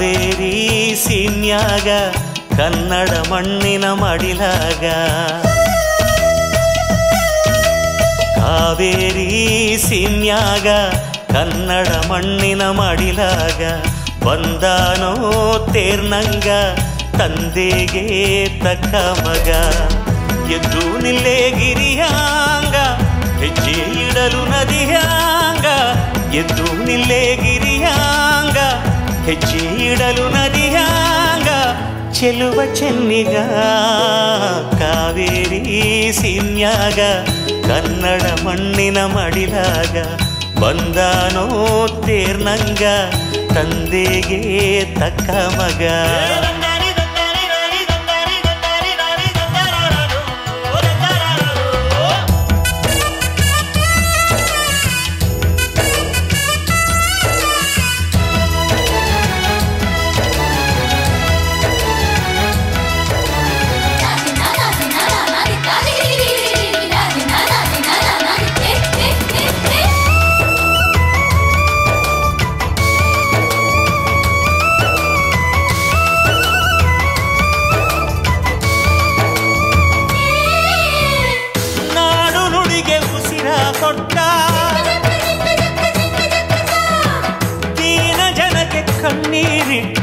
ಕಾವೇರಿ ಸೀನ್ಯಾಗ ಕನ್ನಡ ಮಣ್ಣಿನ ಮಡಿಲಾಗ ಕಾವೇರಿ ಸೀನ್ಯಾಗ ಕನ್ನಡ ಮಣ್ಣಿನ ಮಡಿಲಾಗ ಬಂದಾನೋ ತೇರ್ನಂಗ ತಂದೆಗೆ ತಕ್ಕ ಮಗ ಎದ್ದು ನಿಲ್ಲೇ ಗಿರಿಯಾಂಗ ಹೆಜ್ಜೆ ಇಡಲು ನದಿಯಾಂಗ ಎದ್ದು ನಿಲ್ಲೇ ಗಿರಿಯಾಂಗ ಹೆಜ್ಜೆ ಇಡಲು ನದಿಯಾಂಗ ಚೆಲುವ ಚೆನ್ನಿಗ ಕಾವೇರಿ ಸೀನ್ಯಾಗ ಕನ್ನಡ ಮಣ್ಣಿನ ಮಡಿಲಾಗ ಬಂದಾನೋ ತೇರ್ನಂಗ ತಂದೆಗೆ ತಕ್ಕ ಮಗ ನಾಡು ನುಡಿಗೆ ಉಸಿರ ಕೊಟ್ಟ ದೀನ ಜನಕ್ಕೆ ಕಣ್ಣೀರಿಟ್ಟ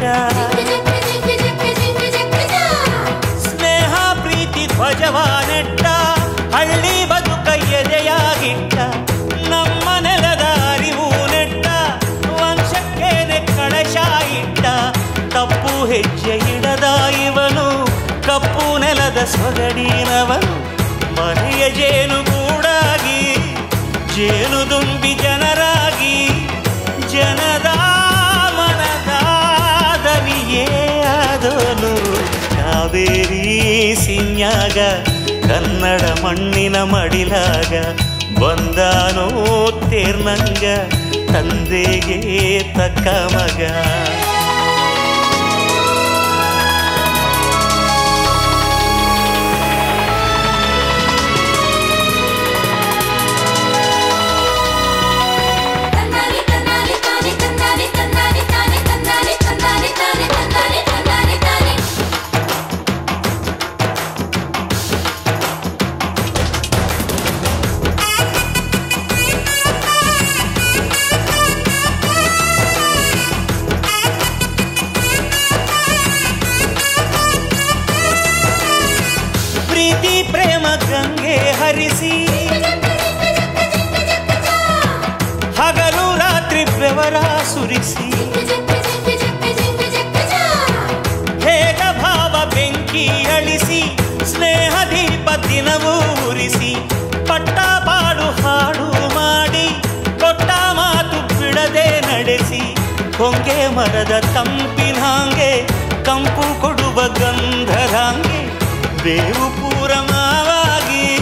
ಸ್ನೇಹ ಪ್ರೀತಿ ಧ್ವಜವ ನೆಟ್ಟ ಹಳ್ಳಿ ಬದುಕ ಎದೆಯಾಗಿಟ್ಟ ನಮ್ಮ ನೆಲದ ಅರಿವು ನೆಟ್ಟ ವಂಶಕ್ಕೇನೆ ಕಳಶ ಇಟ್ಟ ತಪ್ಪು ಹೆಜ್ಜೆ ಇಡದ ಇವನು ಕಪ್ಪು ನೆಲದ ಸೊಗಡಿನವನು ಮನೆಯ ಜೇನು ಗೂಡಾಗಿ ಜೇನು ದುಂಬಿ ಜನರಾಗಿ ಜನರ ಮನದ ದನಿಯೇ ಆದನು ಕಾವೇರಿ ಸಿನ್ಯಾಗ ಕನ್ನಡ ಮಣ್ಣಿನ ಮಡಿಲಾಗ ಬಂದಾನೋ ತೇರ್ನಂಗ ತಂದೆಗೆ ತಕ್ಕ ಮಗ ಪ್ರೀತಿ ಪ್ರೇಮ ಗಂಗೆ ಹರಿಸಿ ಹಗಲು ರಾತ್ರಿ ಬೆವರ ಸುರಿಸಿ ಹೇಗ ಭಾವ ಬೆಂಕಿ ಅಳಿಸಿ ಸ್ನೇಹ ದೀಪ ದಿನವೂ ಉರಿಸಿ ಪಟ್ಟ ಪಾಡು ಹಾಡು ಮಾಡಿ ಕೊಟ್ಟ ಮಾತು ಬಿಡದೆ ನಡೆಸಿ ಹೊಂಗೆ ಮರದ ತಂಪಿನಾಂಗೆ ಕಂಪು ಕೊಡುವ ಗಂಧರಾಂಗೆ ಬೇವು ಪೂರ ಮಾವಾಗಿ